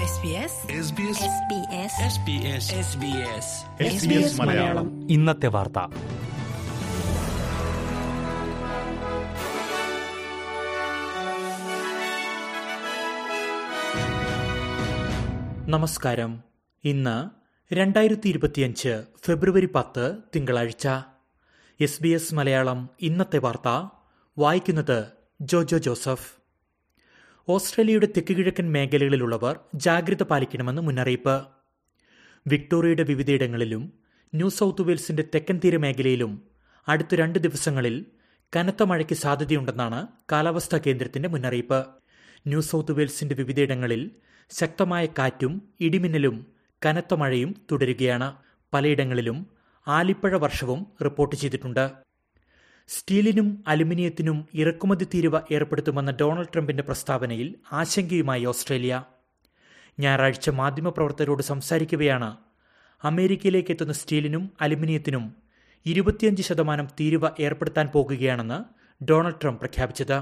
SBS SBS Malayalam ഇന്നത്തെ വാർത്ത നമസ്കാരം ഇന്ന് രണ്ടായിരത്തി ഇരുപത്തിയഞ്ച് ഫെബ്രുവരി പത്ത് തിങ്കളാഴ്ച എസ് ബി എസ് മലയാളം ഇന്നത്തെ വാർത്ത വായിക്കുന്നത് ജോജോ ജോസഫ് ഓസ്ട്രേലിയയുടെ തെക്കുകിഴക്കൻ മേഖലകളിലുള്ളവർ ജാഗ്രത പാലിക്കണമെന്ന് മുന്നറിയിപ്പ് വിക്ടോറിയയുടെ വിവിധയിടങ്ങളിലും ന്യൂ സൗത്ത് വെയിൽസിന്റെ തെക്കൻ തീര മേഖലയിലും അടുത്ത രണ്ട് ദിവസങ്ങളിൽ കനത്ത മഴയ്ക്ക് സാധ്യതയുണ്ടെന്നാണ് കാലാവസ്ഥാ കേന്ദ്രത്തിന്റെ മുന്നറിയിപ്പ് ന്യൂ സൗത്ത് വെയിൽസിന്റെ വിവിധയിടങ്ങളിൽ ശക്തമായ കാറ്റും ഇടിമിന്നലും കനത്ത മഴയും തുടരുകയാണ് പലയിടങ്ങളിലും ആലിപ്പഴ വർഷവും റിപ്പോർട്ട് ചെയ്തിട്ടുണ്ട് സ്റ്റീലിനും അലുമിനിയത്തിനും ഇറക്കുമതി തീരുവ ഏർപ്പെടുത്തുമെന്ന ഡൊണാൾഡ് ട്രംപിന്റെ പ്രസ്താവനയിൽ ആശങ്കയുമായി ഓസ്ട്രേലിയ ഞായറാഴ്ച മാധ്യമപ്രവർത്തകരോട് സംസാരിക്കവെയാണ് അമേരിക്കയിലേക്ക് എത്തുന്ന സ്റ്റീലിനും അലുമിനിയത്തിനും ഇരുപത്തിയഞ്ച് ശതമാനം തീരുവ ഏർപ്പെടുത്താൻ പോകുകയാണെന്ന് ഡൊണാൾഡ് ട്രംപ് പ്രഖ്യാപിച്ചത്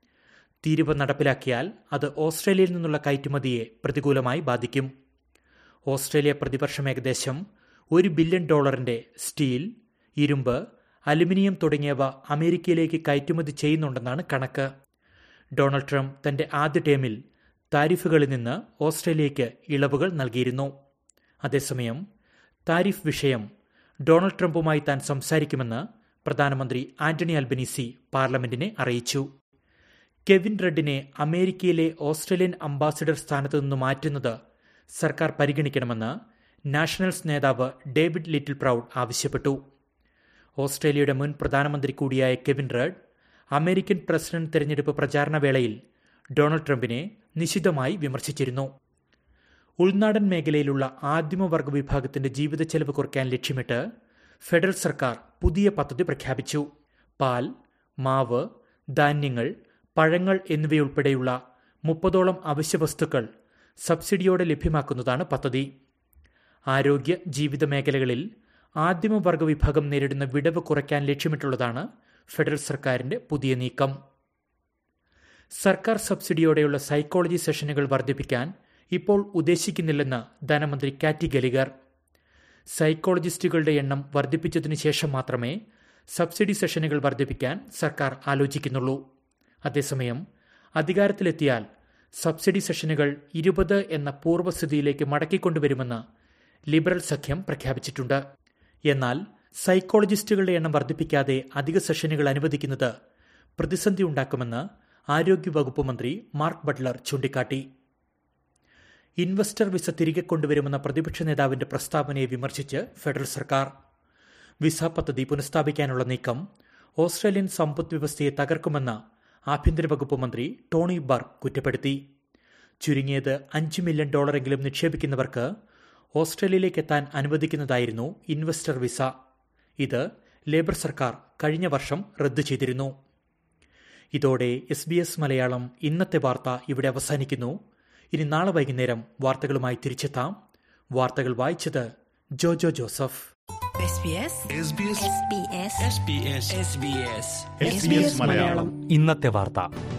തീരുവ നടപ്പിലാക്കിയാൽ അത് ഓസ്ട്രേലിയയിൽ നിന്നുള്ള കയറ്റുമതിയെ പ്രതികൂലമായി ബാധിക്കും ഓസ്ട്രേലിയ പ്രതിവർഷം ഏകദേശം ഒരു ബില്യൺ ഡോളറിന്റെ സ്റ്റീൽ ഇരുമ്പ് അലുമിനിയം തുടങ്ങിയവ അമേരിക്കയിലേക്ക് കയറ്റുമതി ചെയ്യുന്നുണ്ടെന്നാണ് കണക്ക് ഡൊണാൾഡ് ട്രംപ് തന്റെ ആദ്യ ടേമിൽ താരിഫുകളിൽ നിന്ന് ഓസ്ട്രേലിയയ്ക്ക് ഇളവുകൾ നൽകിയിരുന്നു അതേസമയം താരിഫ് വിഷയം ഡൊണാൾഡ് ട്രംപുമായി താൻ സംസാരിക്കുമെന്ന് പ്രധാനമന്ത്രി ആന്റണി അൽബനീസി പാർലമെന്റിനെ അറിയിച്ചു കെവിൻ റെഡിനെ അമേരിക്കയിലെ ഓസ്ട്രേലിയൻ അംബാസിഡർ സ്ഥാനത്ത് നിന്ന് മാറ്റുന്നത് സർക്കാർ പരിഗണിക്കണമെന്ന് നാഷണൽസ് നേതാവ് ഡേവിഡ് ലിറ്റിൽ പ്രൌഡ് ആവശ്യപ്പെട്ടു ഓസ്ട്രേലിയയുടെ മുൻ പ്രധാനമന്ത്രി കൂടിയായ കെവിൻ റെഡ് അമേരിക്കൻ പ്രസിഡന്റ് തെരഞ്ഞെടുപ്പ് പ്രചാരണ വേളയിൽ ഡൊണാൾഡ് ട്രംപിനെ നിശിതമായി വിമർശിച്ചിരുന്നു ഉൾനാടൻ മേഖലയിലുള്ള ആദിമവർഗ വിഭാഗത്തിന്റെ ജീവിത ചെലവ് കുറയ്ക്കാൻ ലക്ഷ്യമിട്ട് ഫെഡറൽ സർക്കാർ പുതിയ പദ്ധതി പ്രഖ്യാപിച്ചു പാൽ മാവ് ധാന്യങ്ങൾ പഴങ്ങൾ എന്നിവയുൾപ്പെടെയുള്ള മുപ്പതോളം അവശ്യ വസ്തുക്കൾ സബ്സിഡിയോടെ ലഭ്യമാക്കുന്നതാണ് പദ്ധതി ആരോഗ്യ ജീവിത മേഖലകളിൽ ആദിമവർഗ വിഭാഗം നേരിടുന്ന വിടവ് കുറയ്ക്കാൻ ലക്ഷ്യമിട്ടുള്ളതാണ് ഫെഡറൽ സർക്കാരിന്റെ പുതിയ നീക്കം സർക്കാർ സബ്സിഡിയോടെയുള്ള സൈക്കോളജി സെഷനുകൾ വർദ്ധിപ്പിക്കാൻ ഇപ്പോൾ ഉദ്ദേശിക്കുന്നില്ലെന്ന് ധനമന്ത്രി കാറ്റി ഗലിഗർ സൈക്കോളജിസ്റ്റുകളുടെ എണ്ണം വർദ്ധിപ്പിച്ചതിനു ശേഷം മാത്രമേ സബ്സിഡി സെഷനുകൾ വർദ്ധിപ്പിക്കാൻ സർക്കാർ ആലോചിക്കുന്നുള്ളൂ അതേസമയം അധികാരത്തിലെത്തിയാൽ സബ്സിഡി സെഷനുകൾ ഇരുപത് എന്ന പൂർവ്വസ്ഥിതിയിലേക്ക് മടക്കിക്കൊണ്ടുവരുമെന്ന് ലിബറൽ സഖ്യം പ്രഖ്യാപിച്ചിട്ടുണ്ട് എന്നാൽ സൈക്കോളജിസ്റ്റുകളുടെ എണ്ണം വർദ്ധിപ്പിക്കാതെ അധിക സെഷനുകൾ അനുവദിക്കുന്നത് പ്രതിസന്ധി ഉണ്ടാക്കുമെന്ന് ആരോഗ്യവകുപ്പ് മന്ത്രി മാർക്ക് ബട്ട്ലർ ചൂണ്ടിക്കാട്ടി ഇൻവെസ്റ്റർ വിസ തിരികെ കൊണ്ടുവരുമെന്ന പ്രതിപക്ഷ നേതാവിന്റെ പ്രസ്താവനയെ വിമർശിച്ച് ഫെഡറൽ സർക്കാർ വിസ പദ്ധതി പുനഃസ്ഥാപിക്കാനുള്ള നീക്കം ഓസ്ട്രേലിയൻ സമ്പദ് വ്യവസ്ഥയെ തകർക്കുമെന്ന് ആഭ്യന്തര വകുപ്പ് മന്ത്രി ടോണി ബർ കുറ്റപ്പെടുത്തി ചുരുങ്ങിയത് അഞ്ച് മില്യൺ ഡോളറെങ്കിലും നിക്ഷേപിക്കുന്നവർക്ക് ഓസ്ട്രേലിയയിലേക്ക് എത്താൻ അനുവദിക്കുന്നതായിരുന്നു ഇൻവെസ്റ്റർ വിസ ഇത് ലേബർ സർക്കാർ കഴിഞ്ഞ വർഷം റദ്ദു ചെയ്തിരുന്നു ഇതോടെ എസ് ബി എസ് മലയാളം ഇന്നത്തെ വാർത്ത ഇവിടെ അവസാനിക്കുന്നു ഇനി നാളെ വൈകുന്നേരം വാർത്തകളുമായി തിരിച്ചെത്താം വാർത്തകൾ വായിച്ചത് ജോജോ ജോസഫ് SBS മലയാളം ഇന്നത്തെ വാർത്ത